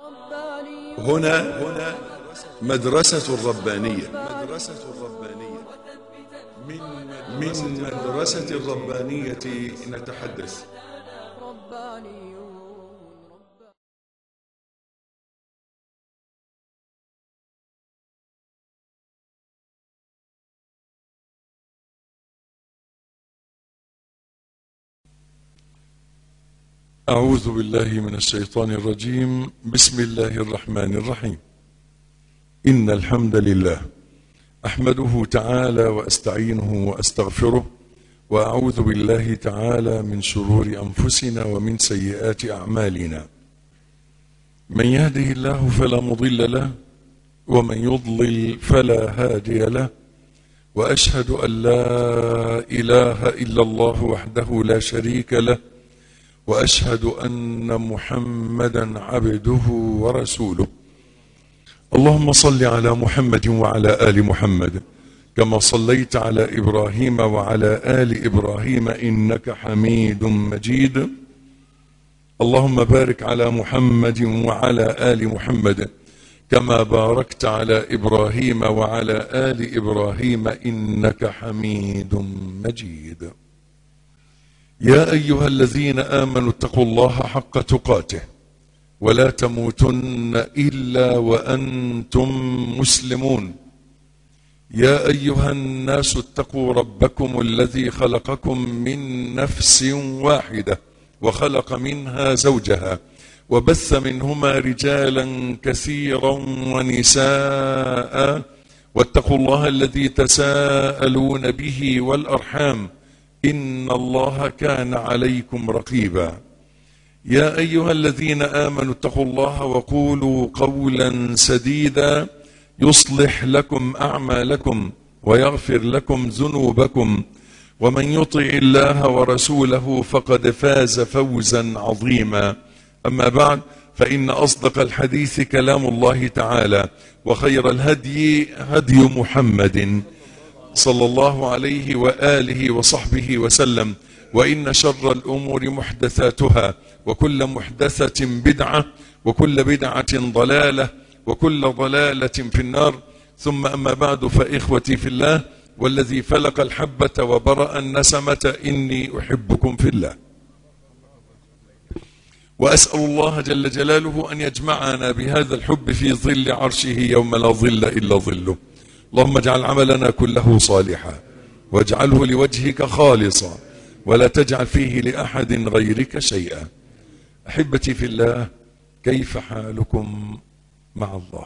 هنا هنا مدرسة الربانية مدرسة الربانية من مدرسة الربانية نتحدث أعوذ بالله من الشيطان الرجيم بسم الله الرحمن الرحيم إن الحمد لله أحمده تعالى وأستعينه وأستغفره وأعوذ بالله تعالى من شرور أنفسنا ومن سيئات أعمالنا من يهده الله فلا مضل له ومن يضلل فلا هادي له وأشهد أن لا إله إلا الله وحده لا شريك له واشهد ان محمدا عبده ورسوله اللهم صل على محمد وعلى ال محمد كما صليت على ابراهيم وعلى ال ابراهيم انك حميد مجيد اللهم بارك على محمد وعلى ال محمد كما باركت على ابراهيم وعلى ال ابراهيم انك حميد مجيد يا ايها الذين امنوا اتقوا الله حق تقاته ولا تموتن الا وانتم مسلمون يا ايها الناس اتقوا ربكم الذي خلقكم من نفس واحده وخلق منها زوجها وبث منهما رجالا كثيرا ونساء واتقوا الله الذي تساءلون به والارحام ان الله كان عليكم رقيبا يا ايها الذين امنوا اتقوا الله وقولوا قولا سديدا يصلح لكم اعمالكم ويغفر لكم ذنوبكم ومن يطع الله ورسوله فقد فاز فوزا عظيما اما بعد فان اصدق الحديث كلام الله تعالى وخير الهدي هدي محمد صلى الله عليه واله وصحبه وسلم وان شر الامور محدثاتها وكل محدثه بدعه وكل بدعه ضلاله وكل ضلاله في النار ثم اما بعد فاخوتي في الله والذي فلق الحبه وبرا النسمه اني احبكم في الله واسال الله جل جلاله ان يجمعنا بهذا الحب في ظل عرشه يوم لا ظل الا ظله اللهم اجعل عملنا كله صالحا واجعله لوجهك خالصا ولا تجعل فيه لاحد غيرك شيئا احبتي في الله كيف حالكم مع الله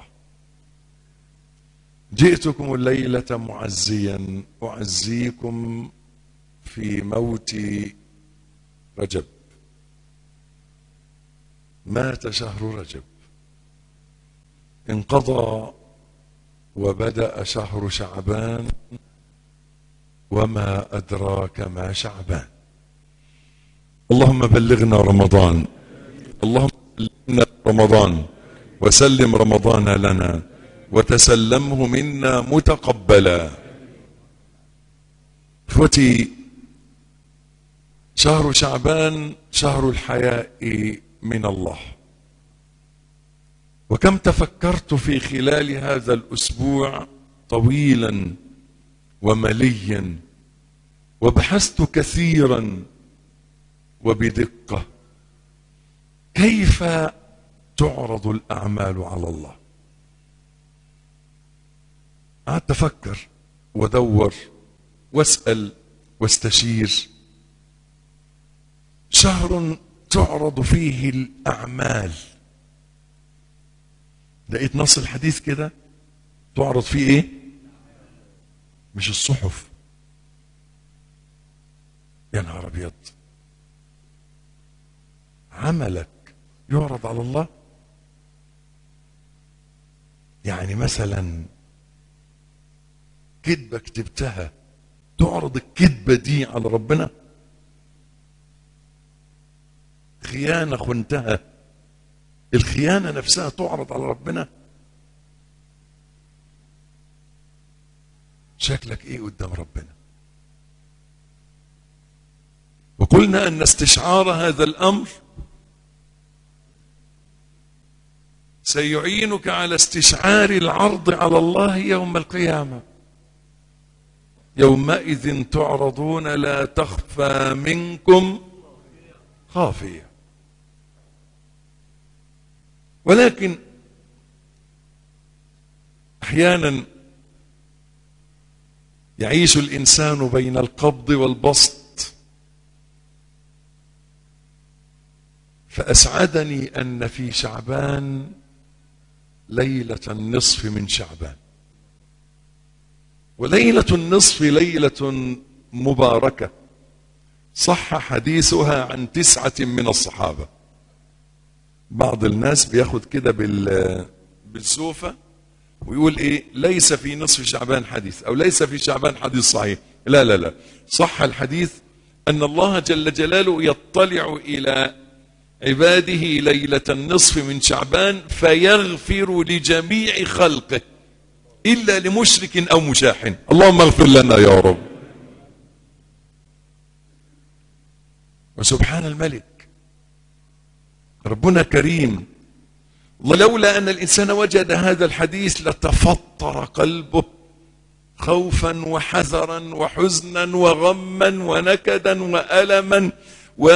جئتكم الليله معزيا اعزيكم في موت رجب مات شهر رجب انقضى وبدا شهر شعبان وما ادراك ما شعبان اللهم بلغنا رمضان اللهم بلغنا رمضان وسلم رمضان لنا وتسلمه منا متقبلا اخوتي شهر شعبان شهر الحياء من الله وكم تفكرت في خلال هذا الاسبوع طويلا ومليا وبحثت كثيرا وبدقه كيف تعرض الاعمال على الله قعدت افكر وادور واسال واستشير شهر تعرض فيه الاعمال لقيت نص الحديث كده تعرض فيه ايه مش الصحف يا نهار ابيض عملك يعرض على الله يعني مثلا كذبة كتبتها تعرض الكذبة دي على ربنا خيانة خنتها الخيانة نفسها تعرض على ربنا شكلك ايه قدام ربنا وقلنا ان استشعار هذا الامر سيعينك على استشعار العرض على الله يوم القيامة يومئذ تعرضون لا تخفى منكم خافية ولكن احيانا يعيش الانسان بين القبض والبسط فاسعدني ان في شعبان ليله النصف من شعبان وليله النصف ليله مباركه صح حديثها عن تسعه من الصحابه بعض الناس بياخد كده بال بالسوفه ويقول ايه ليس في نصف شعبان حديث او ليس في شعبان حديث صحيح لا لا لا صح الحديث ان الله جل جلاله يطلع الى عباده ليلة النصف من شعبان فيغفر لجميع خلقه إلا لمشرك أو مشاح اللهم اغفر لنا يا رب وسبحان الملك ربنا كريم ولولا أن الإنسان وجد هذا الحديث لتفطر قلبه خوفا وحذرا وحزنا وغما ونكدا وألما و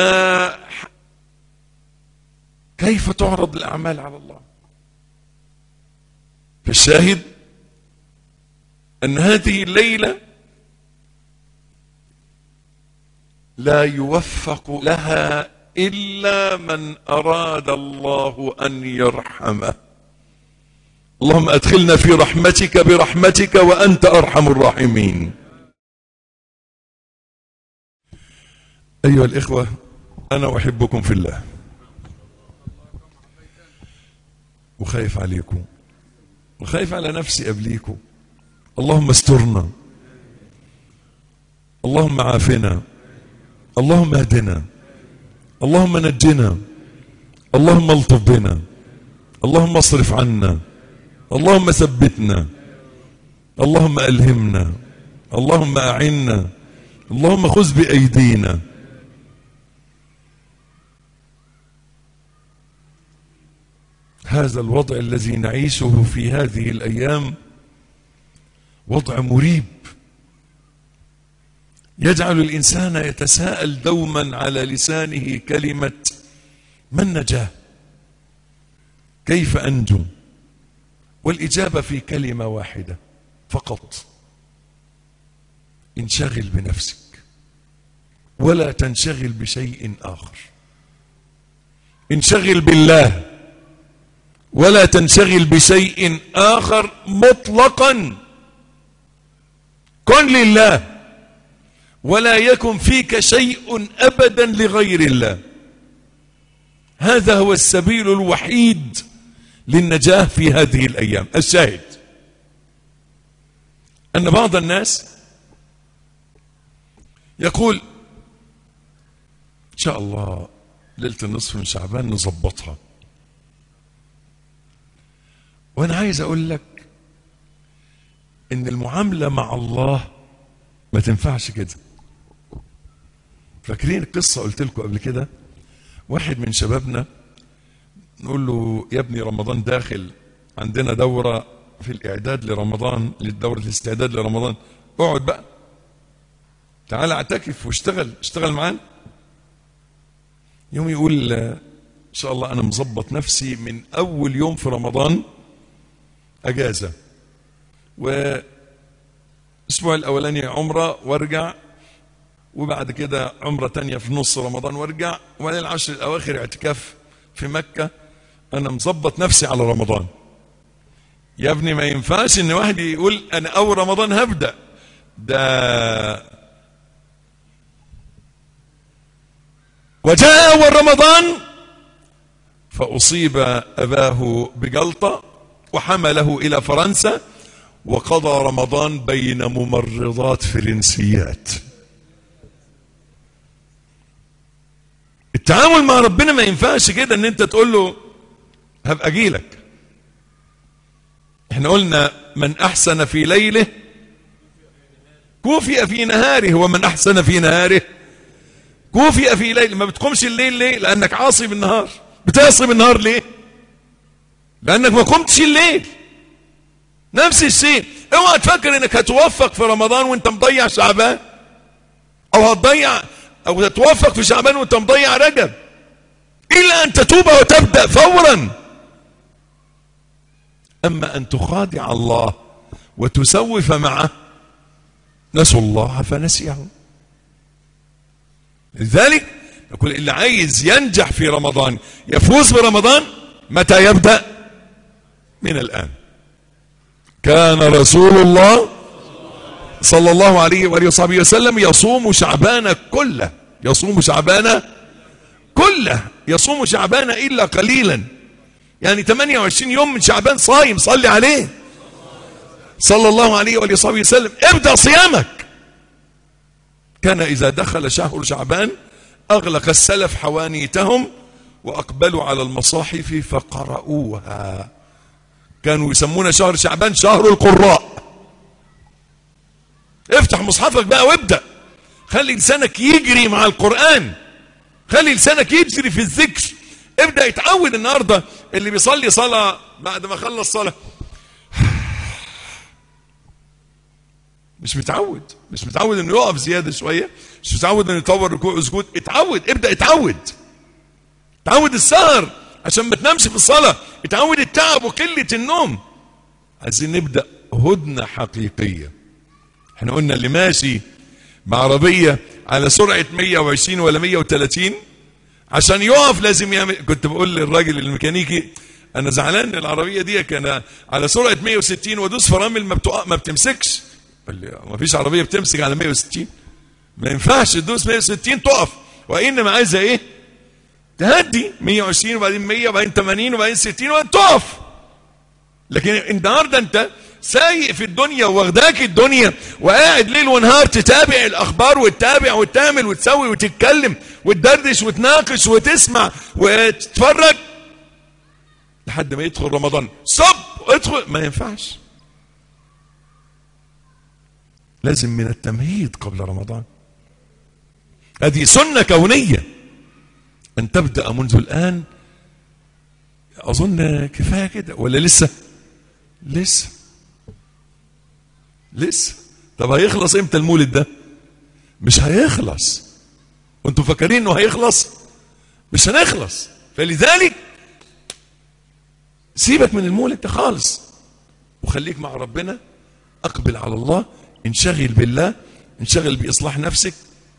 كيف تعرض الأعمال على الله فالشاهد أن هذه الليلة لا يوفق لها إلا من أراد الله أن يرحمه اللهم أدخلنا في رحمتك برحمتك وأنت أرحم الراحمين أيها الإخوة أنا أحبكم في الله وخايف عليكم وخايف على نفسي قبليكم اللهم استرنا اللهم عافنا اللهم اهدنا اللهم نجنا اللهم الطف بنا اللهم اصرف عنا اللهم ثبتنا اللهم الهمنا اللهم اعنا اللهم خذ بايدينا هذا الوضع الذي نعيشه في هذه الايام وضع مريب يجعل الانسان يتساءل دوما على لسانه كلمه ما النجاه كيف انجو والاجابه في كلمه واحده فقط انشغل بنفسك ولا تنشغل بشيء اخر انشغل بالله ولا تنشغل بشيء اخر مطلقا كن لله ولا يكن فيك شيء ابدا لغير الله هذا هو السبيل الوحيد للنجاه في هذه الايام الشاهد ان بعض الناس يقول ان شاء الله ليله النصف من شعبان نظبطها وانا عايز اقول لك ان المعامله مع الله ما تنفعش كده فاكرين القصه قلت لكم قبل كده واحد من شبابنا نقول له يا ابني رمضان داخل عندنا دوره في الاعداد لرمضان للدوره الاستعداد لرمضان اقعد بقى تعال اعتكف واشتغل اشتغل معانا يوم يقول ان شاء الله انا مظبط نفسي من اول يوم في رمضان اجازه والاسبوع الاولاني عمره وارجع وبعد كده عمره تانية في نص رمضان وارجع وبعدين العشر الاواخر اعتكاف في مكه انا مظبط نفسي على رمضان يا ابني ما ينفعش ان واحد يقول انا اول رمضان هبدا ده وجاء اول رمضان فاصيب اباه بجلطه وحمله الى فرنسا وقضى رمضان بين ممرضات فرنسيات التعامل مع ربنا ما ينفعش كده ان انت تقول له هبقى اجيلك احنا قلنا من احسن في ليله كوفئ في نهاره ومن احسن في نهاره كوفئ في ليله ما بتقومش الليل ليه لانك عاصي بالنهار بتعصي بالنهار ليه لانك ما قمتش الليل نفس الشيء اوعى تفكر انك هتوفق في رمضان وانت مضيع شعبان او هتضيع او هتوفق في شعبان وانت مضيع رجب الا ان تتوب وتبدا فورا اما ان تخادع الله وتسوف معه نسوا الله فنسيهم لذلك نقول اللي عايز ينجح في رمضان يفوز برمضان متى يبدأ من الآن كان رسول الله صلى الله عليه وآله وصحبه وسلم يصوم شعبان كله يصوم شعبان كله يصوم شعبان إلا قليلا يعني 28 يوم من شعبان صايم صلي عليه صلى الله عليه وآله وصحبه وسلم ابدأ صيامك كان إذا دخل شهر شعبان أغلق السلف حوانيتهم وأقبلوا على المصاحف فقرؤوها كانوا يسمون شهر شعبان شهر القراء افتح مصحفك بقى وابدأ خلي لسانك يجري مع القرآن خلي لسانك يجري في الذكر ابدأ يتعود النهاردة اللي بيصلي صلاة بعد ما خلص صلاة مش متعود مش متعود انه يقف زياده شويه مش متعود انه يطور ركوع وسجود اتعود ابدا اتعود اتعود السهر عشان ما تنامش في الصلاه اتعود التعب وقله النوم عايزين نبدا هدنه حقيقيه احنا قلنا اللي ماشي بعربيه على سرعه 120 ولا 130 عشان يقف لازم يعمل كنت بقول للراجل الميكانيكي انا زعلان ان العربيه دي كان على سرعه 160 وادوس فرامل ما, بتق... ما بتمسكش ما فيش عربيه بتمسك على 160 ما ينفعش تدوس 160 تقف وانما عايزه ايه تهدي 120 وبعدين 100 وبعدين 80 وبعدين 60 وبعدين تقف لكن النهارده انت سايق في الدنيا واخداك الدنيا وقاعد ليل ونهار تتابع الاخبار وتتابع وتعمل وتسوي وتتكلم وتدردش وتناقش وتسمع وتتفرج لحد ما يدخل رمضان صب ادخل ما ينفعش لازم من التمهيد قبل رمضان هذه سنة كونية أن تبدأ منذ الآن أظن كفاية كده ولا لسه لسه لسه طب هيخلص امتى المولد ده مش هيخلص وانتم فاكرين انه هيخلص مش هنخلص فلذلك سيبك من المولد ده خالص وخليك مع ربنا اقبل على الله انشغل بالله انشغل بإصلاح نفسك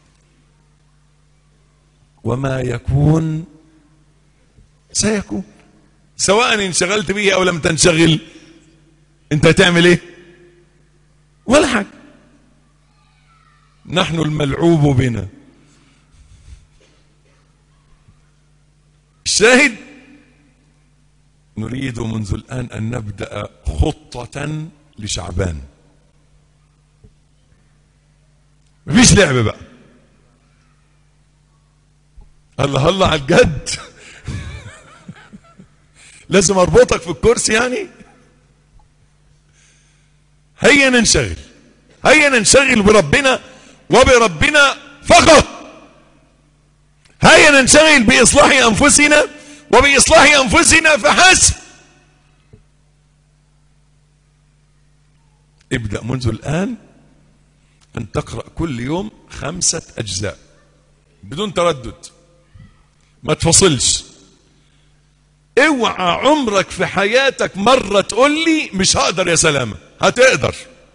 وما يكون سيكون سواء انشغلت به أو لم تنشغل انت هتعمل ايه ولا حاجة نحن الملعوب بنا الشاهد نريد منذ الآن أن نبدأ خطة لشعبان مفيش لعب بقى الله الله على الجد لازم اربطك في الكرسي يعني هيا ننشغل هيا ننشغل بربنا وبربنا فقط هيا ننشغل بإصلاح أنفسنا وبإصلاح أنفسنا فحسب ابدأ منذ الآن أن تقرأ كل يوم خمسة أجزاء بدون تردد ما تفصلش اوعى عمرك في حياتك مرة تقول لي مش هقدر يا سلامة هتقدر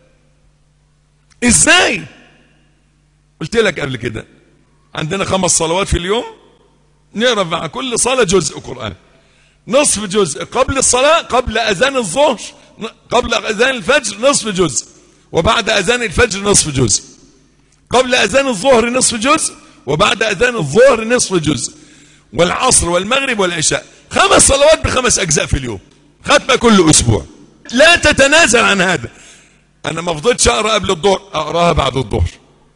ازاي قلت لك قبل كده عندنا خمس صلوات في اليوم نقرا مع كل صلاة جزء قرآن نصف جزء قبل الصلاة قبل أذان الظهر قبل أذان الفجر نصف جزء وبعد أذان الفجر نصف جزء قبل أذان الظهر نصف جزء وبعد أذان الظهر نصف جزء والعصر والمغرب والعشاء خمس صلوات بخمس أجزاء في اليوم ختمة كل أسبوع لا تتنازل عن هذا أنا ما فضلتش أقرأ قبل الظهر أقراها بعد الظهر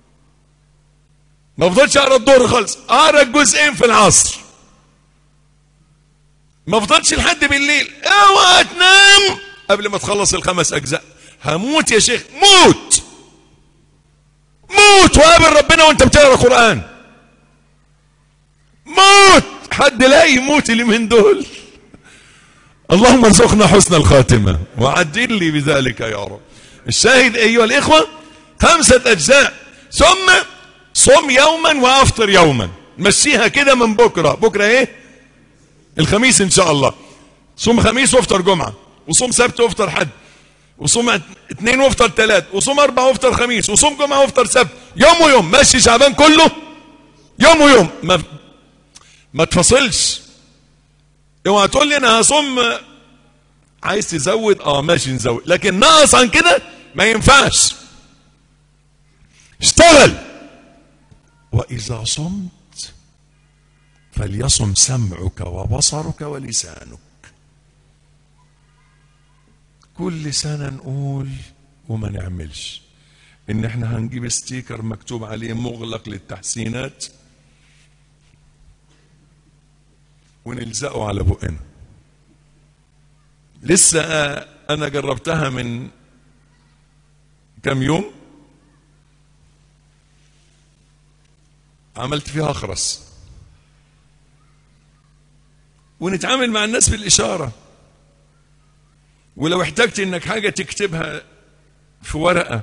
ما فضلتش أقرأ الظهر خالص أقرأ الجزئين في العصر ما فضلتش لحد بالليل اوعى تنام قبل ما تخلص الخمس أجزاء هموت يا شيخ موت موت وقابل ربنا وانت بتقرا قران موت حد لا يموت اللي من دول اللهم ارزقنا حسن الخاتمة وعجل لي بذلك يا رب الشاهد أيها الإخوة خمسة أجزاء ثم صم يوما وأفطر يوما مشيها كده من بكرة بكرة إيه الخميس إن شاء الله صوم خميس وافطر جمعة وصوم سبت وافطر حد وصوم اثنين وافطر ثلاث وصوم اربع وافطر خميس وصوم جمعة وافطر سبت يوم ويوم ماشي شعبان كله يوم ويوم ما ما تفصلش اوعى تقول لي انا هصوم عايز تزود اه ماشي نزود لكن ناقص عن كده ما ينفعش اشتغل واذا صمت فليصم سمعك وبصرك ولسانك كل سنة نقول وما نعملش ان احنا هنجيب ستيكر مكتوب عليه مغلق للتحسينات ونلزقه على بقنا لسه انا جربتها من كم يوم عملت فيها اخرس ونتعامل مع الناس بالاشاره ولو احتجت انك حاجه تكتبها في ورقه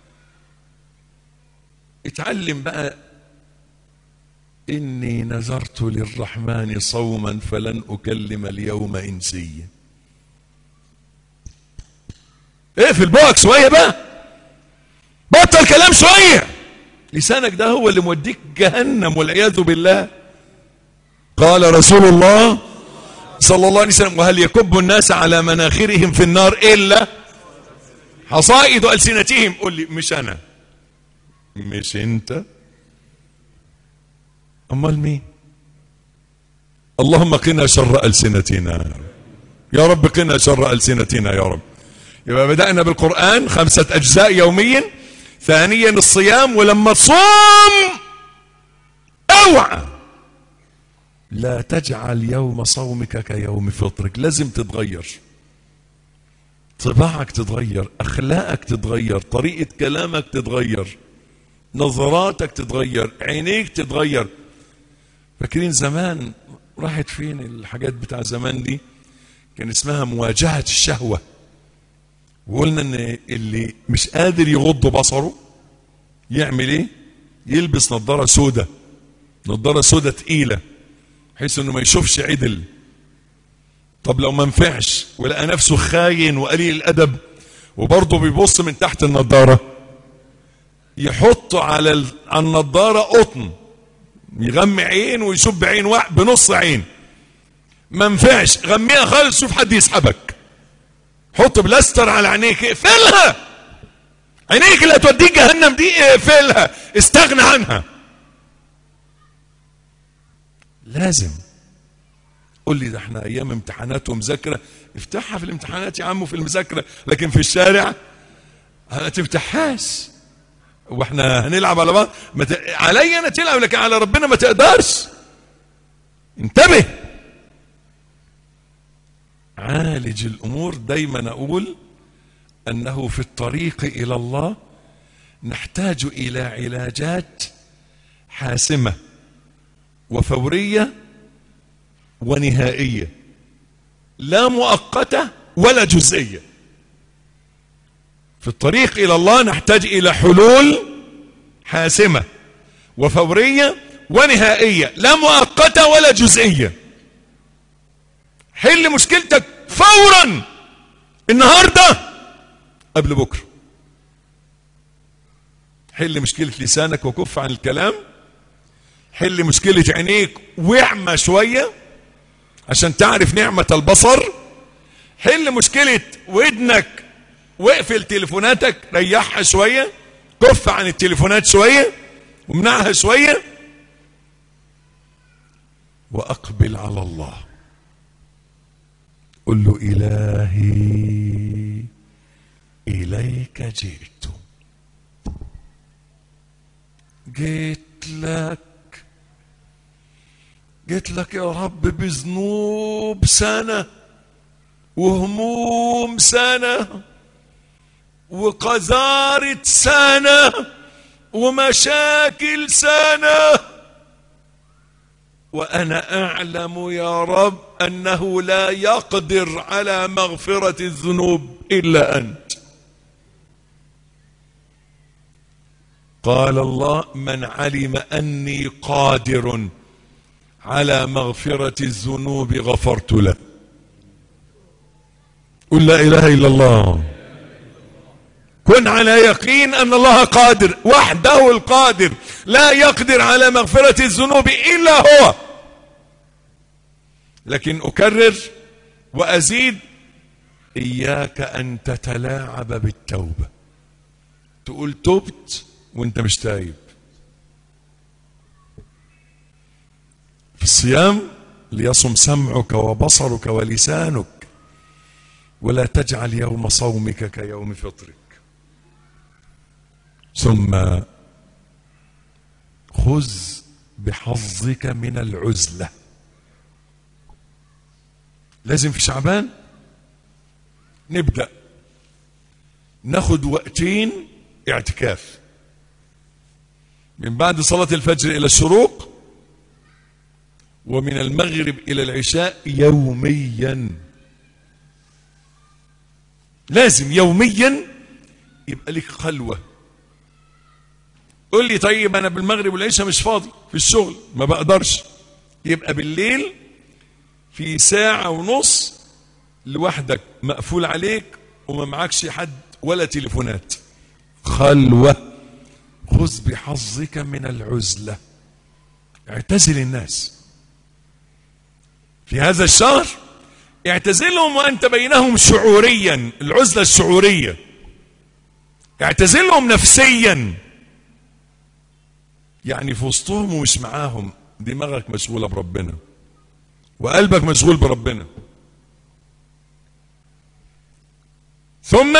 اتعلم بقى إني نذرت للرحمن صوما فلن أكلم اليوم إنسيا اقفل بوقك شوية بقى بطل كلام شوية لسانك ده هو اللي موديك جهنم والعياذ بالله قال رسول الله صلى الله عليه وسلم وهل يكب الناس على مناخرهم في النار إلا حصائد ألسنتهم قل لي مش أنا مش أنت امال مين اللهم قنا شر السنتنا يا رب قنا شر السنتنا يا رب يبقى بدانا بالقران خمسه اجزاء يوميا ثانيا الصيام ولما تصوم اوعى لا تجعل يوم صومك كيوم فطرك لازم تتغير طباعك تتغير اخلاقك تتغير طريقه كلامك تتغير نظراتك تتغير عينيك تتغير فاكرين زمان راحت فين الحاجات بتاع زمان دي كان اسمها مواجهة الشهوة وقلنا ان اللي مش قادر يغض بصره يعمل ايه يلبس نظارة سودة نظارة سودة تقيلة بحيث انه ما يشوفش عدل طب لو ما نفعش ولقى نفسه خاين وقليل الادب وبرضه بيبص من تحت النظارة يحط على على النظارة قطن يغمي عين ويشوف بعين واحد بنص عين ما نفعش غميها خالص شوف حد يسحبك حط بلاستر على عينيك اقفلها عينيك اللي هتوديك جهنم دي اقفلها استغنى عنها لازم قول لي ده احنا ايام امتحانات ومذاكره افتحها في الامتحانات يا عم في المذاكره لكن في الشارع ما تفتحهاش واحنا هنلعب على بعض مت... علي انا تلعب لكن على ربنا ما تقدرش انتبه عالج الامور دايما اقول انه في الطريق الى الله نحتاج الى علاجات حاسمه وفوريه ونهائيه لا مؤقته ولا جزئيه في الطريق الى الله نحتاج الى حلول حاسمه وفوريه ونهائيه لا مؤقته ولا جزئيه حل مشكلتك فورا النهارده قبل بكره حل مشكله لسانك وكف عن الكلام حل مشكله عينيك واعمى شويه عشان تعرف نعمه البصر حل مشكله ودنك واقفل تليفوناتك ريحها شويه كف عن التليفونات شويه ومنعها شويه واقبل على الله قل له الهي اليك جئت جيت لك جيت لك يا رب بذنوب سنه وهموم سنه وقذارة سنة ومشاكل سنة وأنا أعلم يا رب أنه لا يقدر على مغفرة الذنوب إلا أنت قال الله من علم أني قادر على مغفرة الذنوب غفرت له قل لا إله إلا الله كن على يقين أن الله قادر وحده القادر لا يقدر على مغفرة الذنوب إلا هو لكن أكرر وأزيد إياك أن تتلاعب بالتوبة تقول تبت وانت مش تايب في الصيام ليصم سمعك وبصرك ولسانك ولا تجعل يوم صومك كيوم فطرك ثم خذ بحظك من العزلة لازم في شعبان نبدأ ناخد وقتين اعتكاف من بعد صلاة الفجر إلى الشروق ومن المغرب إلى العشاء يوميا لازم يوميا يبقى لك خلوة قول لي طيب أنا بالمغرب والعشاء مش فاضي في الشغل ما بقدرش يبقى بالليل في ساعة ونص لوحدك مقفول عليك وما معكش حد ولا تليفونات خلوة خذ بحظك من العزلة اعتزل الناس في هذا الشهر اعتزلهم وانت بينهم شعوريا العزلة الشعورية اعتزلهم نفسيا يعني في وسطهم ومش معاهم دماغك مشغولة بربنا وقلبك مشغول بربنا ثم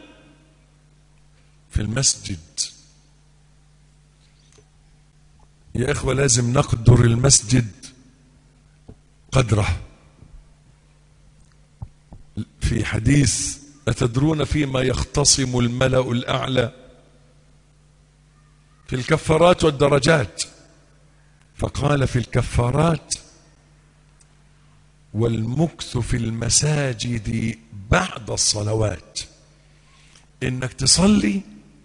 في المسجد يا إخوة لازم نقدر المسجد قدره في حديث أتدرون فيما يختصم الملأ الأعلى في الكفارات والدرجات فقال في الكفارات والمكث في المساجد بعد الصلوات انك تصلي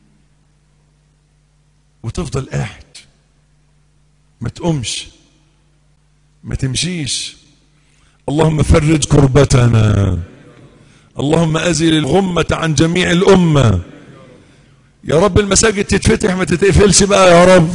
وتفضل قاعد ما تقومش ما تمشيش اللهم فرج كربتنا اللهم أزل الغمة عن جميع الأمة يا رب المساجد تتفتح ما تتقفلش بقى يا رب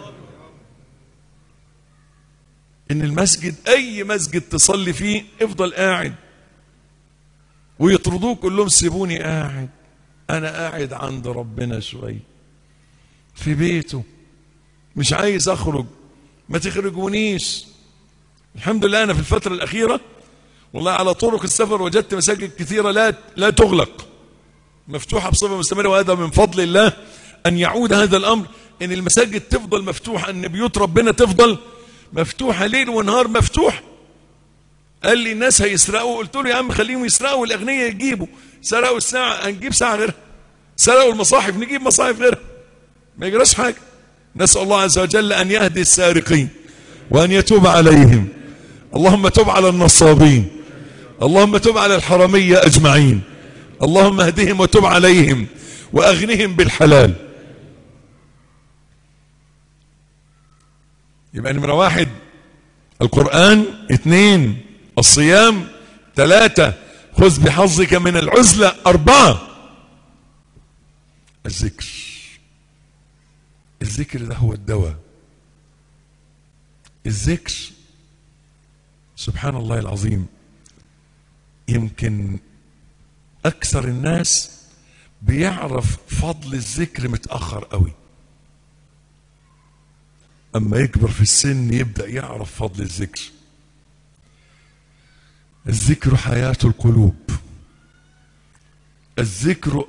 ان المسجد اي مسجد تصلي فيه افضل قاعد ويطردوك كلهم سيبوني قاعد انا قاعد عند ربنا شوي في بيته مش عايز اخرج ما تخرجونيش الحمد لله انا في الفتره الاخيره والله على طرق السفر وجدت مساجد كثيره لا لا تغلق مفتوحه بصفه مستمره وهذا من فضل الله ان يعود هذا الامر ان المساجد تفضل مفتوحه ان بيوت ربنا تفضل مفتوحه ليل ونهار مفتوح قال لي الناس هيسرقوا قلت له يا عم خليهم يسرقوا والاغنياء يجيبوا سرقوا الساعه هنجيب ساعه غيرها سرقوا المصاحف نجيب مصاحف غيرها ما يجراش حاجه نسال الله عز وجل ان يهدي السارقين وان يتوب عليهم اللهم تب على النصابين اللهم تب على الحرميه اجمعين اللهم اهدهم وتب عليهم واغنهم بالحلال يبقى نمرة واحد القرآن اثنين الصيام ثلاثة خذ بحظك من العزلة أربعة الذكر الذكر ده هو الدواء الذكر سبحان الله العظيم يمكن أكثر الناس بيعرف فضل الذكر متأخر قوي أما يكبر في السن يبدأ يعرف فضل الذكر الذكر حياة القلوب الذكر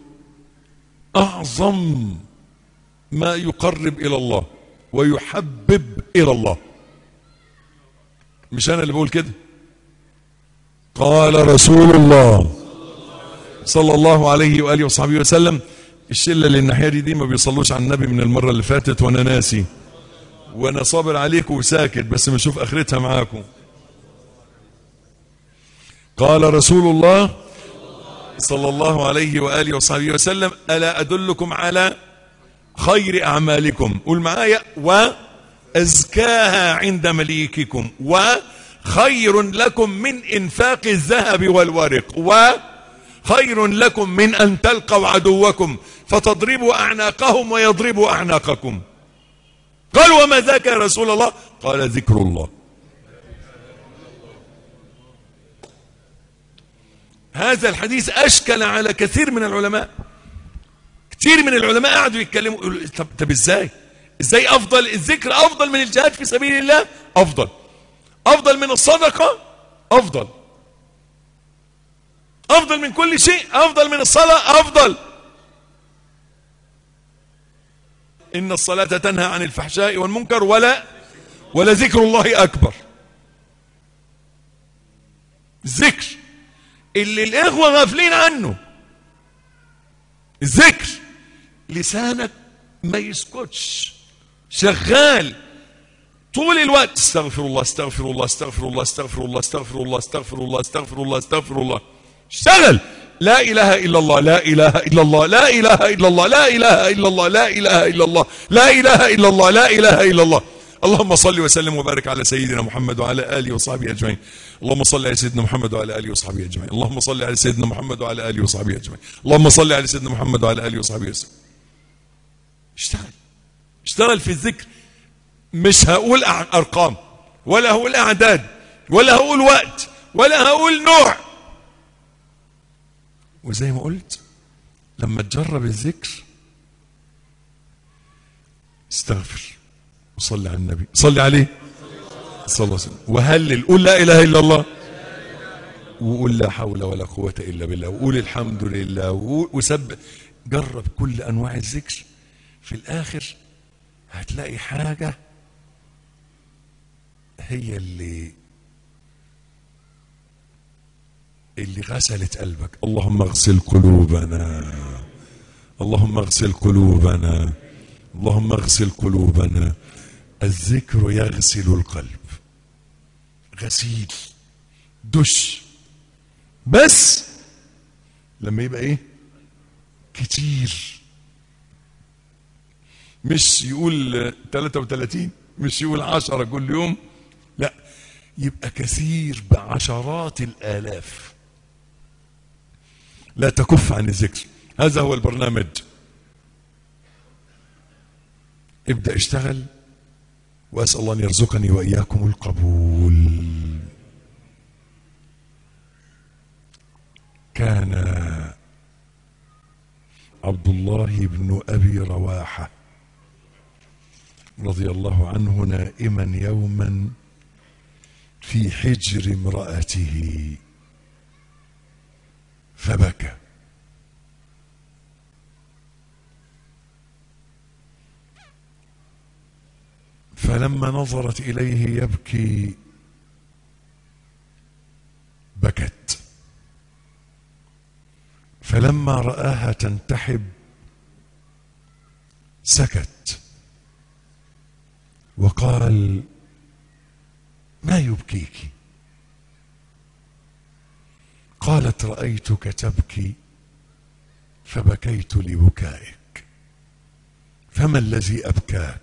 أعظم ما يقرب إلى الله ويحبب إلى الله مش أنا اللي بقول كده قال رسول الله صلى الله عليه وآله وصحبه وسلم الشلة اللي الناحية دي, دي ما بيصلوش على النبي من المرة اللي فاتت وأنا ناسي وانا صابر عليكم وساكت بس بنشوف اخرتها معاكم قال رسول الله صلى الله عليه واله وصحبه وسلم الا ادلكم على خير اعمالكم قول معايا وازكاها عند مليككم وخير لكم من انفاق الذهب والورق وخير لكم من ان تلقوا عدوكم فتضربوا اعناقهم ويضربوا اعناقكم قال وما ذاك يا رسول الله قال ذكر الله هذا الحديث أشكل على كثير من العلماء كثير من العلماء قعدوا يتكلموا يقولوا طب, طب ازاي ازاي افضل الذكر افضل من الجهاد في سبيل الله افضل افضل من الصدقة افضل افضل من كل شيء افضل من الصلاة افضل ان الصلاة تنهى عن الفحشاء والمنكر ولا ولا ذكر الله اكبر ذكر اللي الاخوة غافلين عنه الذكر لسانك ما يسكتش شغال طول الوقت استغفر الله استغفر الله استغفر الله استغفر الله استغفر الله استغفر الله استغفر الله استغفر الله اشتغل لا اله الا الله لا اله الا الله لا اله الا الله لا اله الا الله لا اله الا الله لا اله الا الله لا اله الا الله اللهم صل وسلم وبارك على سيدنا محمد وعلى اله وصحبه اجمعين اللهم صل على سيدنا محمد وعلى اله وصحبه اجمعين اللهم صل على سيدنا محمد وعلى اله وصحبه اجمعين اللهم صل على سيدنا محمد وعلى اله وصحبه وسلم اشتغل اشتغل في الذكر مش هقول ارقام ولا هقول اعداد ولا هقول وقت ولا هقول نوع وزي ما قلت لما تجرب الذكر استغفر وصلي على النبي صلي عليه صلى الله عليه وسلم وهلل قول لا اله الا الله وقول لا حول ولا قوة إلا بالله وقول الحمد لله وقول وسبح جرب كل أنواع الذكر في الآخر هتلاقي حاجة هي اللي اللي غسلت قلبك اللهم اغسل قلوبنا اللهم اغسل قلوبنا اللهم اغسل قلوبنا الذكر يغسل القلب غسيل دش بس لما يبقى ايه كتير مش يقول 33 مش يقول 10 كل يوم لا يبقى كثير بعشرات الالاف لا تكف عن الذكر هذا هو البرنامج ابدأ اشتغل وأسأل الله أن يرزقني وإياكم القبول كان عبد الله بن أبي رواحة رضي الله عنه نائما يوما في حجر امرأته فبكى فلما نظرت إليه يبكي بكت فلما رآها تنتحب سكت وقال ما يبكيك قالت رأيتك تبكي فبكيت لبكائك فما الذي أبكاك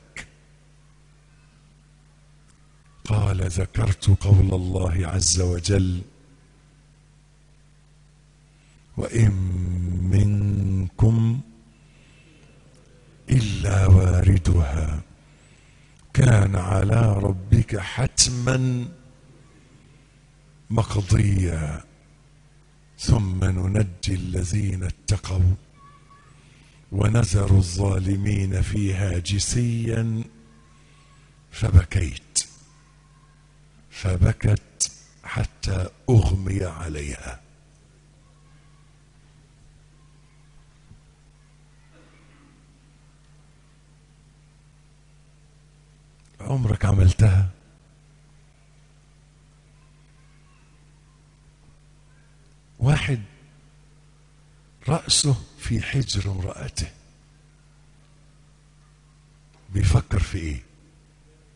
قال ذكرت قول الله عز وجل وإن منكم إلا واردها كان على ربك حتما مقضيا ثم ننجي الذين اتقوا ونذر الظالمين فيها جسيا فبكيت فبكت حتى اغمي عليها عمرك عملتها واحد رأسه في حجر امرأته بيفكر في ايه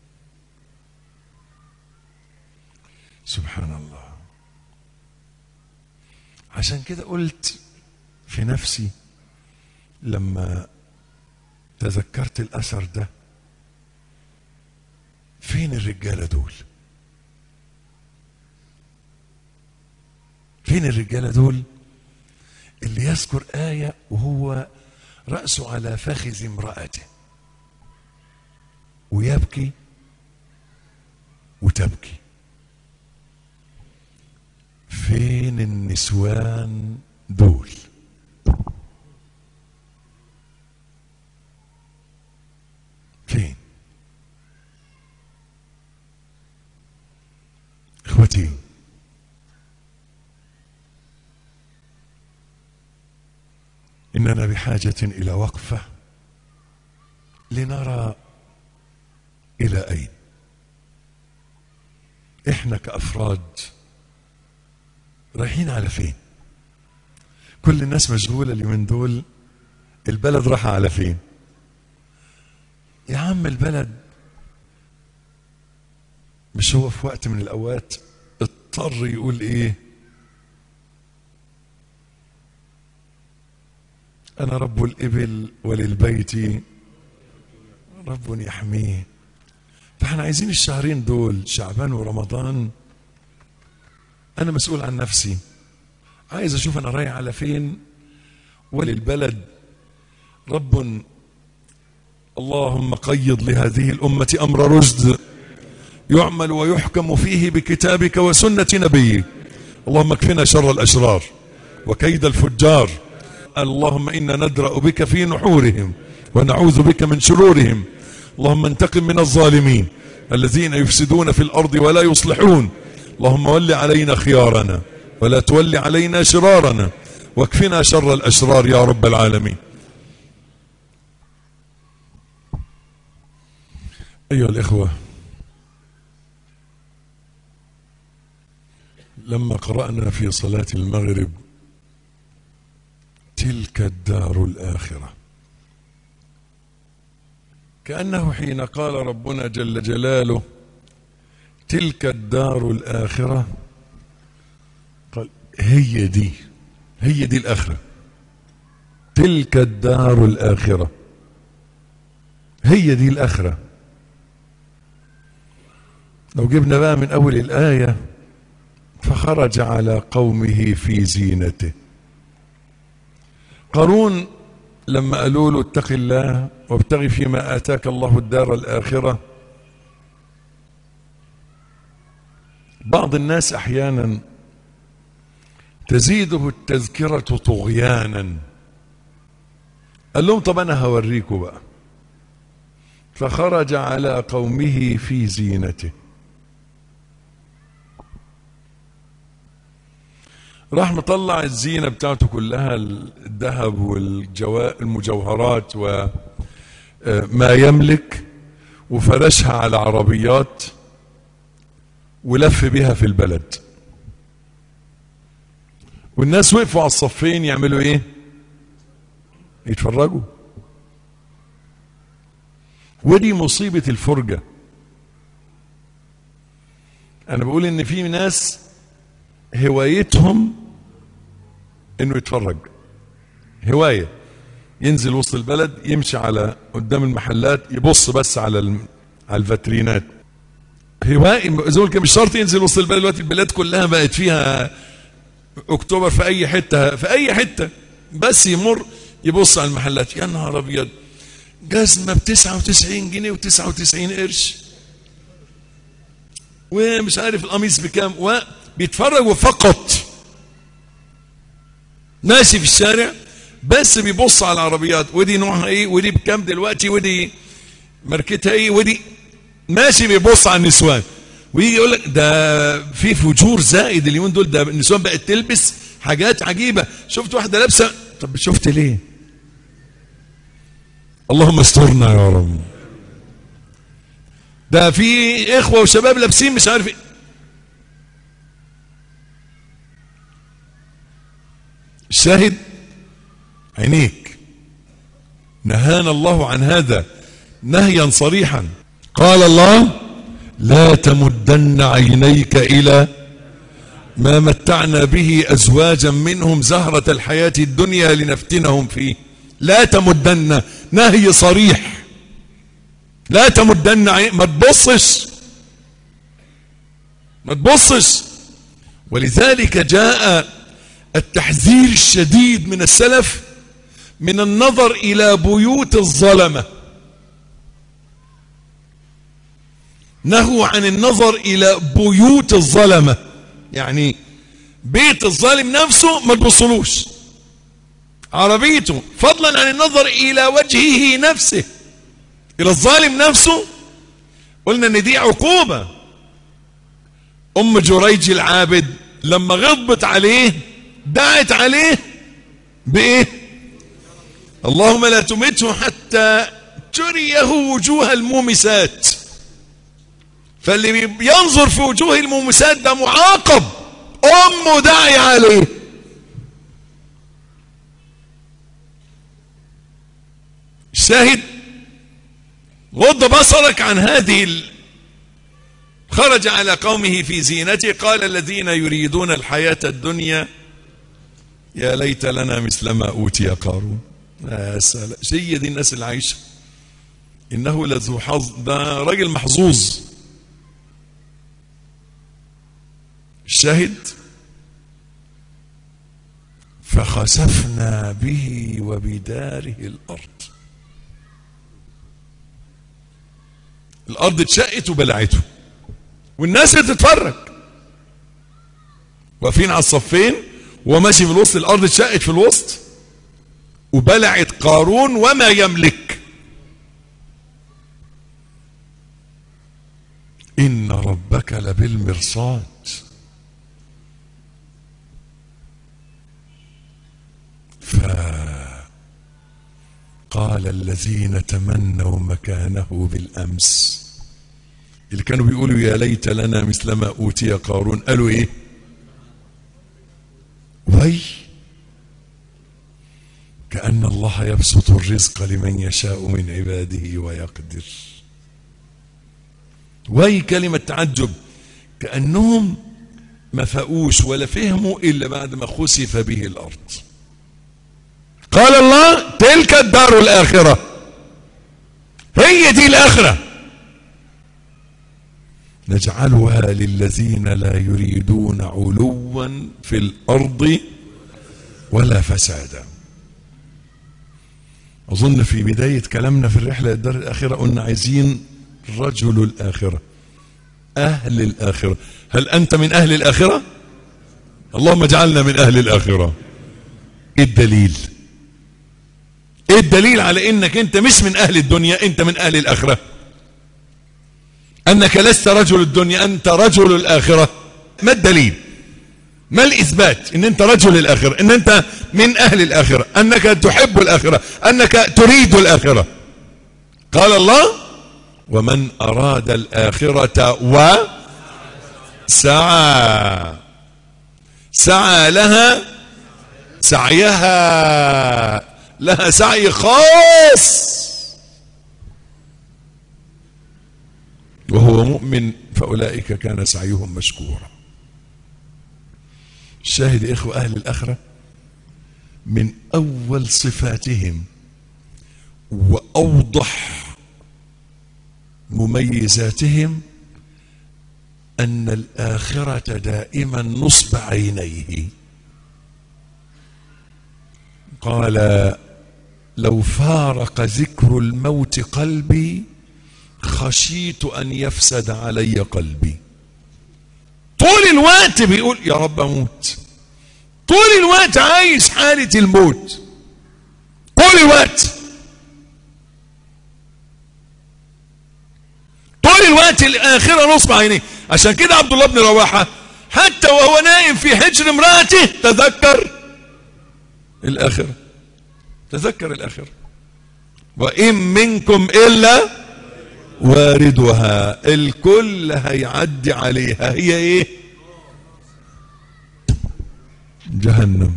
سبحان الله عشان كده قلت في نفسي لما تذكرت الأثر ده فين الرجالة دول فين الرجالة دول اللي يذكر آية وهو رأسه على فخذ امرأته ويبكي وتبكي فين النسوان دول فين اخوتي اننا بحاجه الى وقفه لنرى الى اين احنا كافراد رايحين على فين كل الناس مشغوله اليومين دول البلد راح على فين يا عم البلد مش هو في وقت من الاوقات اضطر يقول ايه انا رب الابل وللبيت رب يحميه فاحنا عايزين الشهرين دول شعبان ورمضان انا مسؤول عن نفسي عايز اشوف انا رايح على فين وللبلد رب اللهم قيض لهذه الامه امر رشد يعمل ويحكم فيه بكتابك وسنه نبيك اللهم اكفنا شر الاشرار وكيد الفجار اللهم انا ندرا بك في نحورهم ونعوذ بك من شرورهم اللهم انتقم من الظالمين الذين يفسدون في الارض ولا يصلحون اللهم ول علينا خيارنا ولا تول علينا شرارنا واكفنا شر الاشرار يا رب العالمين ايها الاخوه لما قرانا في صلاه المغرب تلك الدار الاخره كانه حين قال ربنا جل جلاله تلك الدار الاخره قال هي دي هي دي الاخره تلك الدار الاخره هي دي الاخره لو جبنا بقى من اول الايه فخرج على قومه في زينته قارون لما قالوا له اتق الله وابتغ فيما اتاك الله الدار الاخره بعض الناس احيانا تزيده التذكره طغيانا قال لهم طب انا هوريكم بقى فخرج على قومه في زينته راح مطلع الزينة بتاعته كلها الذهب والمجوهرات وما يملك وفرشها على عربيات ولف بها في البلد والناس وقفوا على الصفين يعملوا ايه يتفرجوا ودي مصيبة الفرجة انا بقول ان في ناس هوايتهم انه يتفرج هواية ينزل وسط البلد يمشي على قدام المحلات يبص بس على الم... على الفاترينات هواية زول كان مش شرط ينزل وسط البلد دلوقتي البلاد كلها بقت فيها اكتوبر في اي حته في اي حته بس يمر يبص على المحلات يا نهار ابيض جزمه ب 99 جنيه و99 قرش ومش عارف القميص بكام وبيتفرجوا فقط ماشي في الشارع بس بيبص على العربيات ودي نوعها ايه ودي بكام دلوقتي ودي ماركتها ايه ودي ماشي بيبص على النسوان ويجي يقول لك ده في فجور زائد اليومين دول ده النسوان بقت تلبس حاجات عجيبه شفت واحده لابسه طب شفت ليه اللهم استرنا يا رب ده في اخوه وشباب لابسين مش عارف ايه الشاهد عينيك نهانا الله عن هذا نهيا صريحا قال الله لا تمدن عينيك الى ما متعنا به أزواجا منهم زهرة الحياة الدنيا لنفتنهم فيه لا تمدن نهي صريح لا تمدن عين ما تبصش ما تبصش ولذلك جاء التحذير الشديد من السلف من النظر إلى بيوت الظلمة نهوا عن النظر إلى بيوت الظلمة يعني بيت الظالم نفسه ما تبصلوش عربيته فضلا عن النظر إلى وجهه نفسه إلى الظالم نفسه قلنا ان دي عقوبة ام جريج العابد لما غضبت عليه دعت عليه بايه اللهم لا تمته حتى تريه وجوه المومسات فاللي ينظر في وجوه المومسات ده معاقب امه داعي عليه الشاهد غض بصرك عن هذه ال... خرج على قومه في زينته قال الذين يريدون الحياة الدنيا يا ليت لنا مثل ما أوتي قارون يا سلام هي دي الناس اللي عايشة إنه لذو حظ ده راجل محظوظ الشاهد فخسفنا به وبداره الأرض الارض اتشقت وبلعته والناس بتتفرج واقفين على الصفين وماشي في الوسط الارض اتشقت في الوسط وبلعت قارون وما يملك ان ربك لبالمرصاد فقال الذين تمنوا مكانه بالامس اللي كانوا بيقولوا يا ليت لنا مثل ما اوتي قارون قالوا ايه وي كأن الله يبسط الرزق لمن يشاء من عباده ويقدر وي كلمة تعجب كأنهم ما فاقوش ولا فهموا إلا بعد ما خسف به الأرض قال الله تلك الدار الآخرة هي دي الآخرة نجعلها للذين لا يريدون علوا في الأرض ولا فسادا أظن في بداية كلامنا في الرحلة الدار الآخرة قلنا عايزين رجل الآخرة أهل الآخرة هل أنت من أهل الآخرة اللهم اجعلنا من أهل الآخرة إيه الدليل إيه الدليل على إنك أنت مش من أهل الدنيا أنت من أهل الآخرة أنك لست رجل الدنيا أنت رجل الآخرة ما الدليل ما الإثبات أن أنت رجل الآخرة أن أنت من أهل الآخرة أنك تحب الآخرة أنك تريد الآخرة قال الله ومن أراد الآخرة وسعى سعى لها سعيها لها سعي خاص وهو مؤمن فأولئك كان سعيهم مشكورا الشاهد إخوة أهل الآخرة من أول صفاتهم وأوضح مميزاتهم أن الآخرة دائما نصب عينيه قال لو فارق ذكر الموت قلبي خشيت أن يفسد علي قلبي طول الوقت بيقول يا رب أموت طول الوقت عايش حالة الموت طول الوقت طول الوقت الآخرة نصب عينيه عشان كده عبد الله بن رواحة حتى وهو نائم في حجر امرأته تذكر الآخرة تذكر الآخرة وإن منكم إلا واردها الكل هيعدي عليها هي ايه جهنم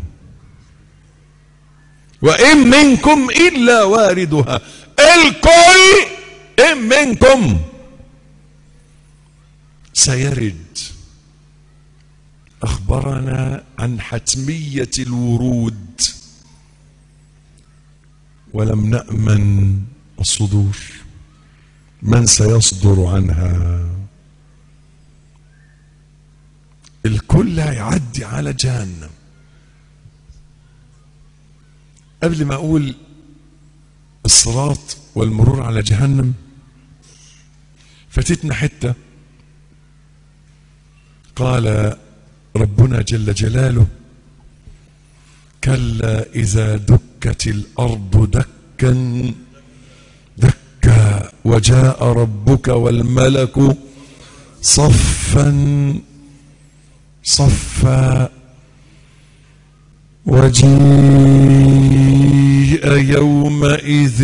وإن منكم إلا واردها الكل إن منكم سيرد أخبرنا عن حتمية الورود ولم نأمن الصدور من سيصدر عنها الكل هيعدي على جهنم قبل ما أقول الصراط والمرور على جهنم فاتتنا حتة قال ربنا جل جلاله كلا إذا دكت الأرض دكا دكا وجاء ربك والملك صفا صفا وجيء يومئذ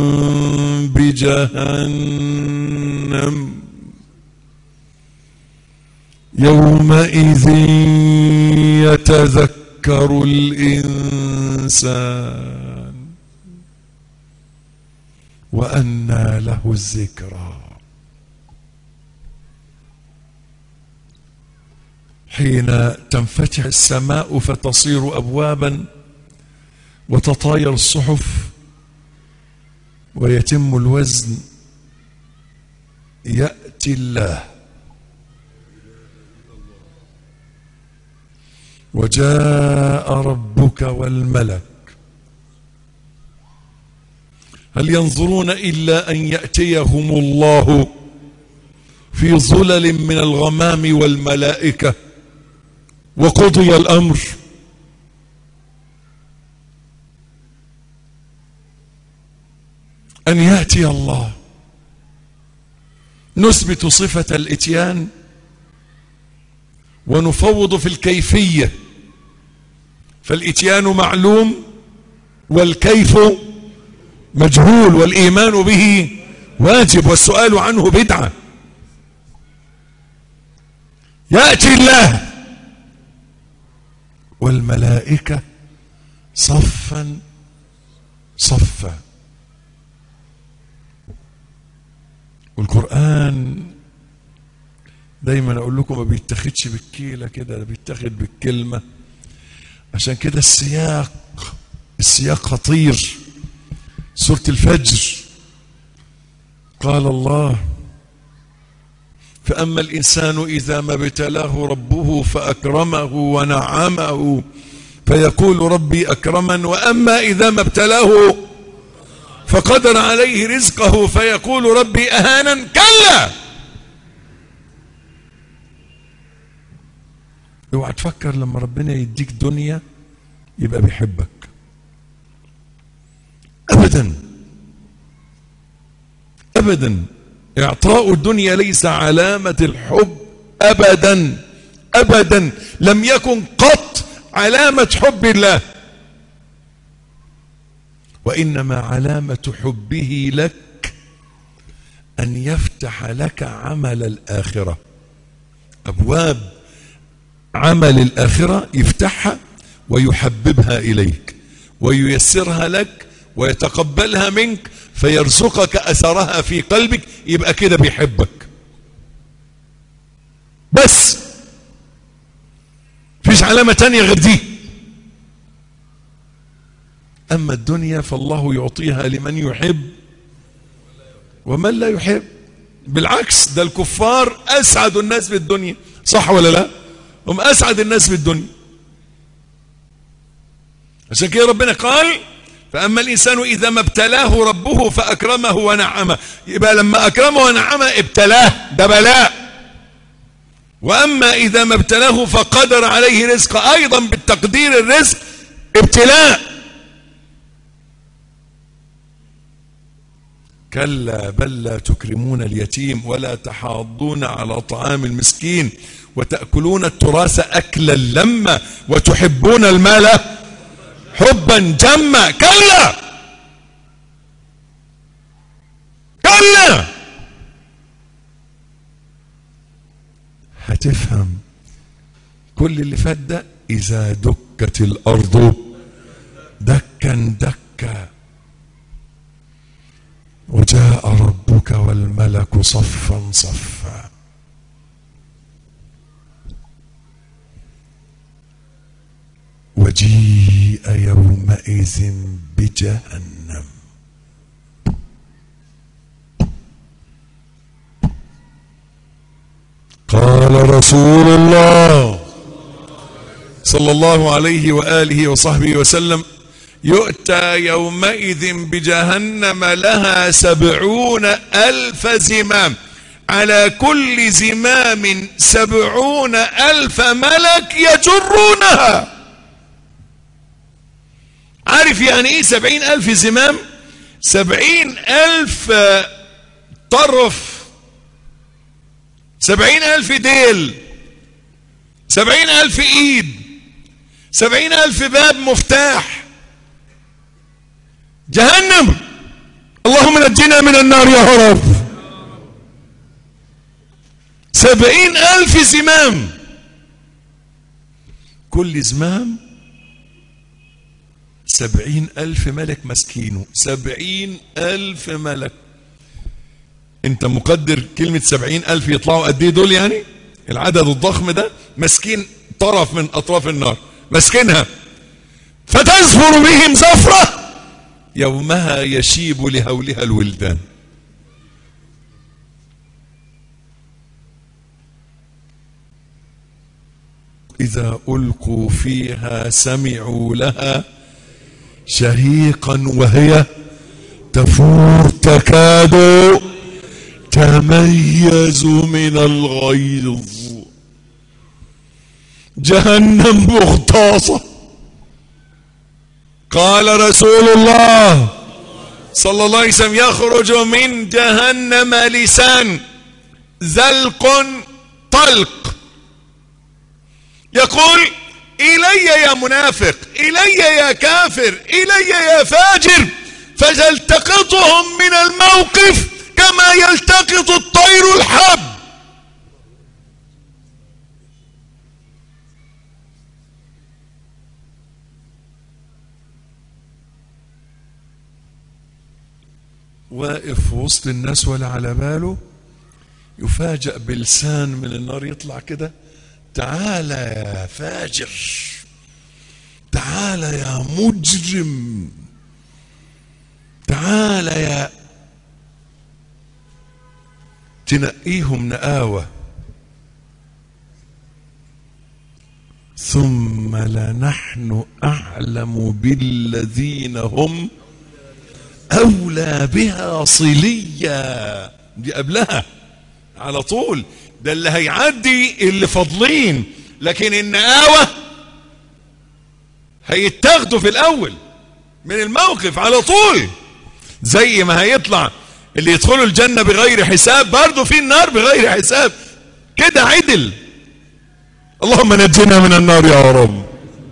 بجهنم يومئذ يتذكر الإنسان وأنى له الذكرى حين تنفتح السماء فتصير أبوابا وتطاير الصحف ويتم الوزن يأتي الله وجاء ربك والملك هل ينظرون إلا أن يأتيهم الله في ظلل من الغمام والملائكة وقضي الأمر أن يأتي الله نثبت صفة الإتيان ونفوض في الكيفية فالإتيان معلوم والكيف مجهول والإيمان به واجب والسؤال عنه بدعة يأتي الله والملائكة صفا صفا والقرآن دايما اقول لكم ما بيتاخدش بالكيله كده ده بيتاخد بالكلمه عشان كده السياق السياق خطير سوره الفجر قال الله فاما الانسان اذا ما ابتلاه ربه فاكرمه ونعمه فيقول ربي اكرمن واما اذا ما ابتلاه فقدر عليه رزقه فيقول ربي اهانا كلا اوعى تفكر لما ربنا يديك دنيا يبقى بيحبك ابدا ابدا اعطاء الدنيا ليس علامة الحب ابدا ابدا لم يكن قط علامة حب الله وانما علامة حبه لك ان يفتح لك عمل الاخرة ابواب عمل الآخرة يفتحها ويحببها إليك وييسرها لك ويتقبلها منك فيرزقك أثرها في قلبك يبقى كده بيحبك بس فيش علامة تانية غير دي أما الدنيا فالله يعطيها لمن يحب ومن لا يحب بالعكس ده الكفار أسعد الناس بالدنيا صح ولا لا هم أسعد الناس بالدنيا عشان كده ربنا قال فأما الإنسان إذا ما ابتلاه ربه فأكرمه ونعمه يبقى لما أكرمه ونعمه ابتلاه ده بلاء وأما إذا ما ابتلاه فقدر عليه رزق أيضا بالتقدير الرزق ابتلاء كلا بل لا تكرمون اليتيم ولا تحاضون على طعام المسكين وتأكلون التراث أكلا لما وتحبون المال حبا جما كلا كلا هتفهم كل اللي فات ده إذا دكت الأرض دكا دكا وجاء ربك والملك صفا صفا يومئذ بجهنم قال رسول الله صلى الله عليه وآله وصحبه وسلم يؤتى يومئذ بجهنم لها سبعون ألف زمام على كل زمام سبعون ألف ملك يجرونها عارف يعني ايه سبعين ألف زمام سبعين ألف طرف سبعين ألف ديل سبعين ألف إيد سبعين ألف باب مفتاح جهنم اللهم نجنا من النار يا رب سبعين ألف زمام كل زمام سبعين ألف ملك مسكينه سبعين ألف ملك انت مقدر كلمة سبعين ألف يطلعوا قد ايه دول يعني العدد الضخم ده مسكين طرف من أطراف النار مسكينها فتزفر بهم زفرة يومها يشيب لهولها الولدان إذا ألقوا فيها سمعوا لها شهيقا وهي تفور تكاد تميز من الغيظ جهنم مغطاسة قال رسول الله صلى الله عليه وسلم يخرج من جهنم لسان زلق طلق يقول إلي يا منافق إلي يا كافر إلي يا فاجر فيلتقطهم من الموقف كما يلتقط الطير الحب واقف وسط الناس ولا على باله يفاجأ بلسان من النار يطلع كده تعالى يا فاجر تعالى يا مجرم تعالى يا تنقيهم نقاوة ثم لنحن أعلم بالذين هم أولى بها صليا دي قبلها على طول ده اللي هيعدي اللي فاضلين لكن النقاوة هيتاخدوا في الأول من الموقف على طول زي ما هيطلع اللي يدخلوا الجنة بغير حساب برضه في النار بغير حساب كده عدل اللهم نجنا من النار يا رب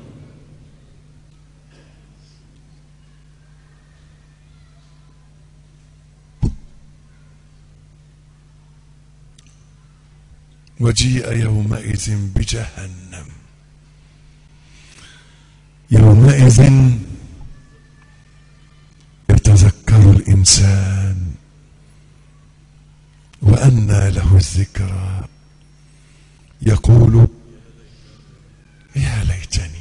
وجيء يومئذ بجهنم يومئذ يتذكر الإنسان وأنى له الذكرى يقول يا ليتني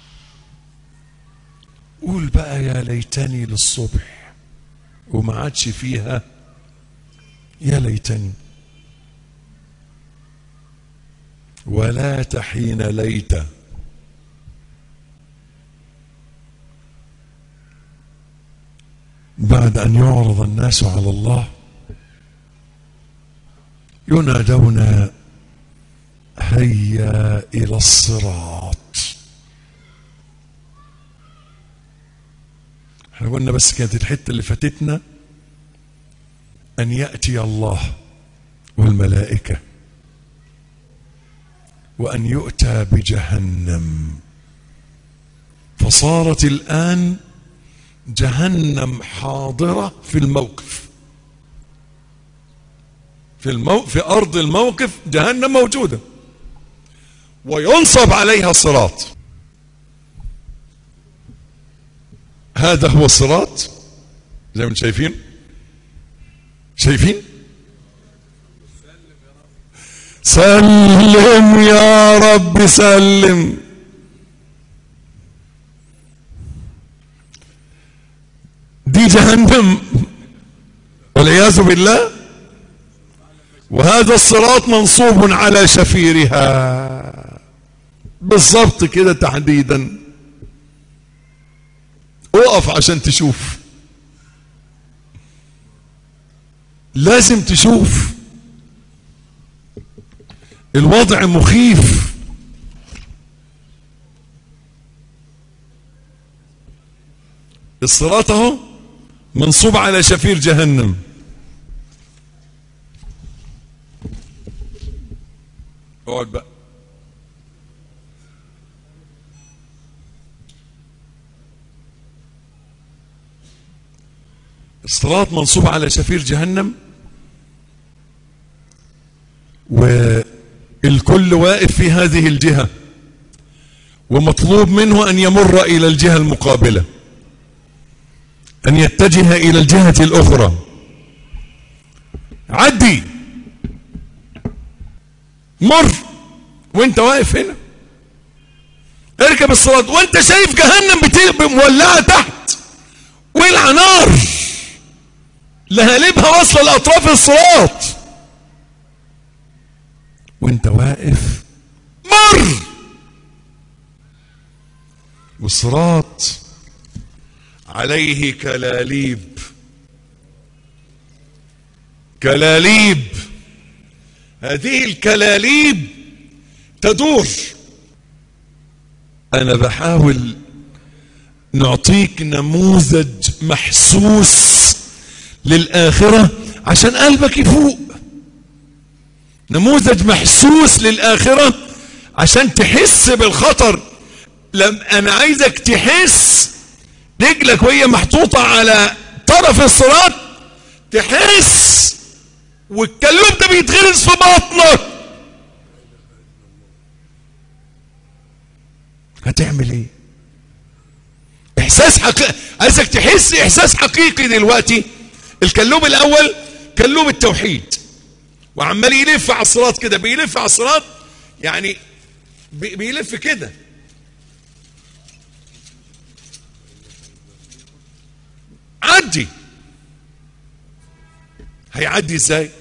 قول بقى يا ليتني للصبح وما عادش فيها يا ليتني ولا تحين ليت بعد أن يعرض الناس على الله ينادون هيا إلى الصراط احنا قلنا بس كانت الحتة اللي فاتتنا أن يأتي الله والملائكة وأن يؤتى بجهنم فصارت الآن جهنم حاضرة في الموقف في المو... في أرض الموقف جهنم موجودة وينصب عليها الصراط هذا هو الصراط زي ما انتم شايفين شايفين سلم يا رب سلم جهنم والعياذ بالله وهذا الصراط منصوب على شفيرها بالضبط كده تحديدا اقف عشان تشوف لازم تشوف الوضع مخيف الصراط اهو منصوب على شفير جهنم اقعد بقى الصراط منصوب على شفير جهنم والكل واقف في هذه الجهة ومطلوب منه أن يمر إلى الجهة المقابلة أن يتجه إلى الجهة الأخرى عدي مر وانت واقف هنا اركب الصراط وانت شايف جهنم بت- مولعة تحت ولع نار لهالبها واصلة لأطراف الصراط وانت واقف مر والصراط عليه كلاليب كلاليب هذه الكلاليب تدور انا بحاول نعطيك نموذج محسوس للآخرة عشان قلبك يفوق نموذج محسوس للآخرة عشان تحس بالخطر لم أنا عايزك تحس رجلك وهي محطوطة على طرف الصراط تحس والكلوب ده بيتغرس في بطنك هتعمل ايه احساس حقيقي عايزك تحس احساس حقيقي دلوقتي الكلوب الاول كلوب التوحيد وعمال يلف على الصراط كده بيلف على الصراط يعني بي- بيلف كده عدي هيعدي ازاي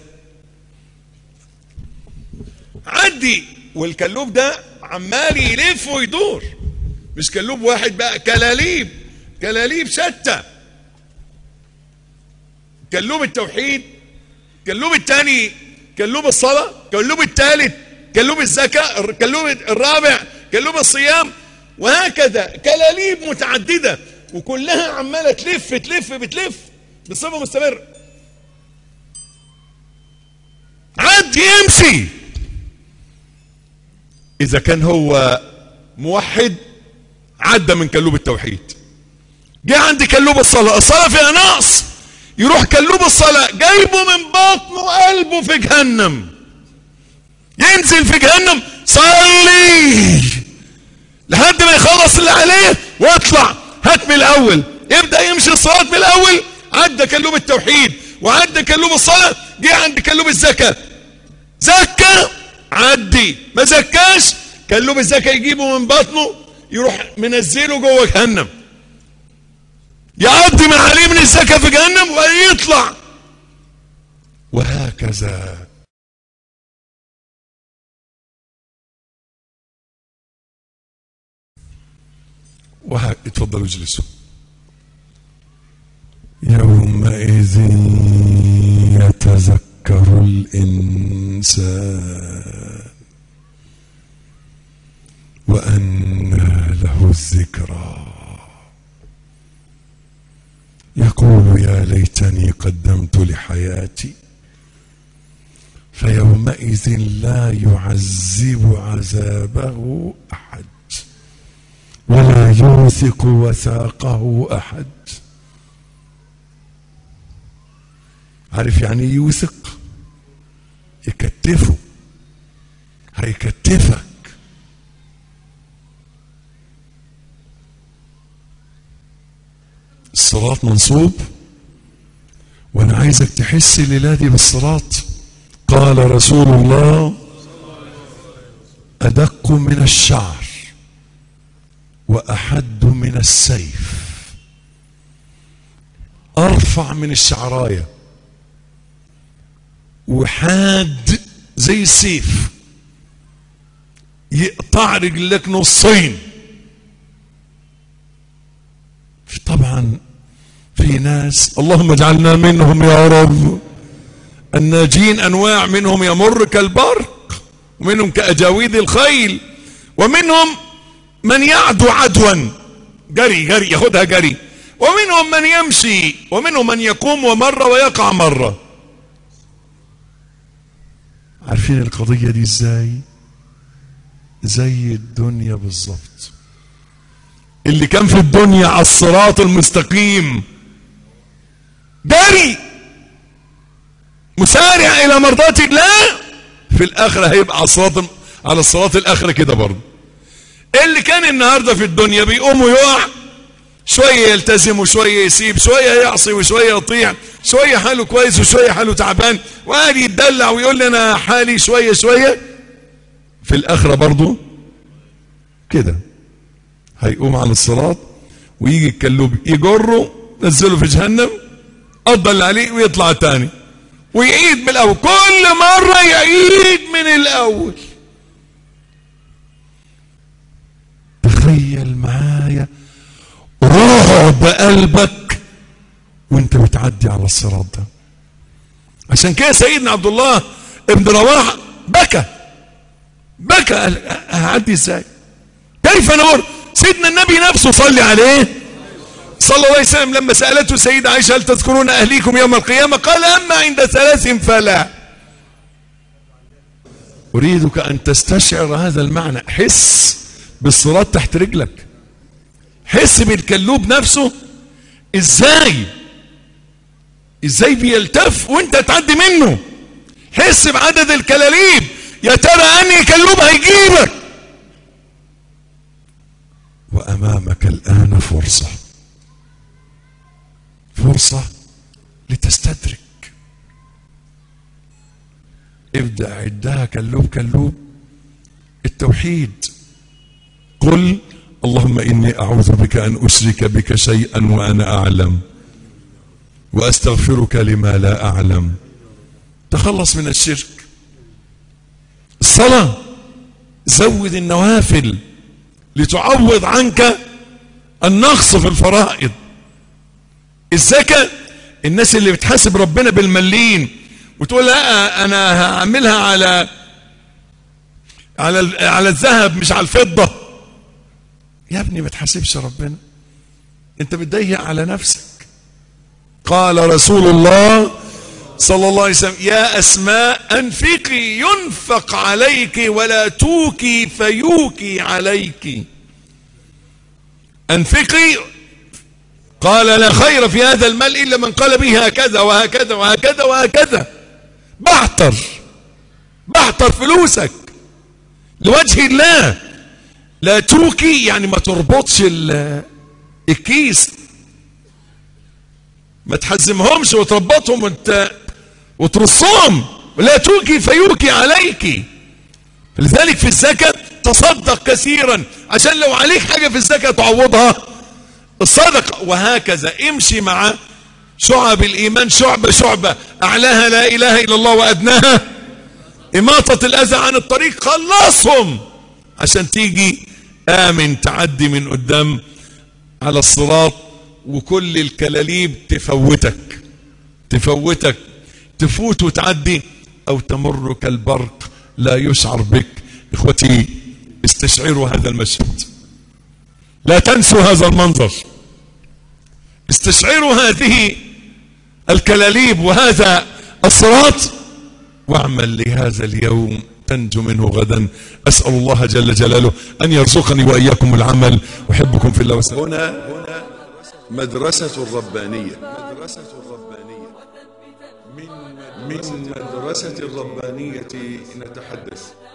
عدي والكلوب ده عمال يلف ويدور مش كلوب واحد بقى كلاليب كلاليب شتى كلوب التوحيد كلوب الثاني كلوب الصلاة كلوب الثالث كلوب الزكاة كلوب الرابع كلوب الصيام وهكذا كلاليب متعددة وكلها عمالة تلف تلف بتلف بصفة مستمرة عد يمشي إذا كان هو موحد عدى من كلوب التوحيد جه عند كلوب الصلاة الصلاة فيها نقص يروح كلوب الصلاة جايبه من بطنه وقلبه في جهنم ينزل في جهنم صلي لحد ما يخلص اللي عليه واطلع هات من الاول يبدا يمشي الصلاه من الاول عدى كلوب التوحيد وعدى كلوب الصلاه جه عند كلوب الزكاه زكى عدي ما زكاش كلوب الزكاه يجيبه من بطنه يروح منزله جوه جهنم يعدي من عليه من الزكاه في جهنم ويطلع وهكذا وهك اتفضلوا اجلسوا يومئذ يتذكر الإنسان وأنى له الذكرى يقول يا ليتني قدمت لحياتي فيومئذ لا يعذب عذابه أحد ولا يوثق وثاقه أحد عارف يعني ايه يوثق يكتفه هيكتفك الصراط منصوب وانا عايزك تحس الليله دي بالصراط قال رسول الله ادق من الشعر واحد من السيف ارفع من الشعرايه وحاد زي السيف يقطع رجلك نصين طبعا في ناس اللهم اجعلنا منهم يا رب الناجين انواع منهم يمر كالبرق ومنهم كاجاويد الخيل ومنهم من يعدو عدوا جري جري ياخدها جري ومنهم من يمشي ومنهم من يقوم ومره ويقع مره عارفين القضيه دي ازاي زي الدنيا بالظبط اللي كان في الدنيا على الصراط المستقيم جري مسارع الى مرضات الله في الاخره هيبقى على الصراط على الصراط الاخره كده برضه اللي كان النهارده في الدنيا بيقوم ويقع شويه يلتزم وشويه يسيب شويه يعصي وشويه يطيع شويه حاله كويس وشويه حاله تعبان وقاعد يتدلع ويقول لي انا حالي شويه شويه في الاخره برضه كده هيقوم على الصراط ويجي الكلوب يجره نزله في جهنم قضى اللي عليه ويطلع تاني ويعيد من الاول كل مره يعيد من الاول تخيل معايا رعب قلبك وانت بتعدي على الصراط ده عشان كده سيدنا عبد الله ابن رواحه بكى بكى قال هعدي ازاي كيف نمر سيدنا النبي نفسه صلي عليه صلى الله عليه وسلم لما سألته السيدة عائشة هل تذكرون أهليكم يوم القيامة قال أما عند ثلاث فلا أريدك أن تستشعر هذا المعنى حس بالصراط تحت رجلك حس بالكلوب نفسه ازاي ازاي بيلتف وانت تعدي منه حس بعدد الكلاليب يا ترى انهي كلوب هيجيبك وامامك الان فرصه فرصه لتستدرك ابدا عدها كلوب كلوب التوحيد قل اللهم اني اعوذ بك ان اشرك بك شيئا وانا اعلم واستغفرك لما لا اعلم تخلص من الشرك الصلاه زود النوافل لتعوض عنك النقص في الفرائض الزكاه الناس اللي بتحاسب ربنا بالملين وتقول لا انا هعملها على على على الذهب مش على الفضه يا ابني ما تحاسبش ربنا انت بتضيق على نفسك قال رسول الله صلى الله عليه وسلم يا اسماء انفقي ينفق عليك ولا توكي فيوكي عليك انفقي قال لا خير في هذا المال الا من قال به هكذا وهكذا وهكذا وهكذا بحتر بحتر فلوسك لوجه الله لا توكي يعني ما تربطش الكيس ما تحزمهمش وتربطهم وانت وترصهم لا توكي فيوكي عليك لذلك في الزكاة تصدق كثيرا عشان لو عليك حاجة في الزكاة تعوضها الصدقة وهكذا امشي مع شعب الإيمان شعبة شعبة أعلاها لا إله إلا الله وأدناها إماطة الأذى عن الطريق خلصهم عشان تيجي آمن تعدي من قدام على الصراط وكل الكلاليب تفوتك تفوتك تفوت وتعدي أو تمر كالبرق لا يشعر بك إخوتي استشعروا هذا المشهد لا تنسوا هذا المنظر استشعروا هذه الكلاليب وهذا الصراط واعمل لهذا اليوم تنجو منه غدا أسأل الله جل جلاله أن يرزقني وإياكم العمل أحبكم في الله وسلم هنا هنا مدرسة الربانية مدرسة الربانية من من مدرسة الربانية نتحدث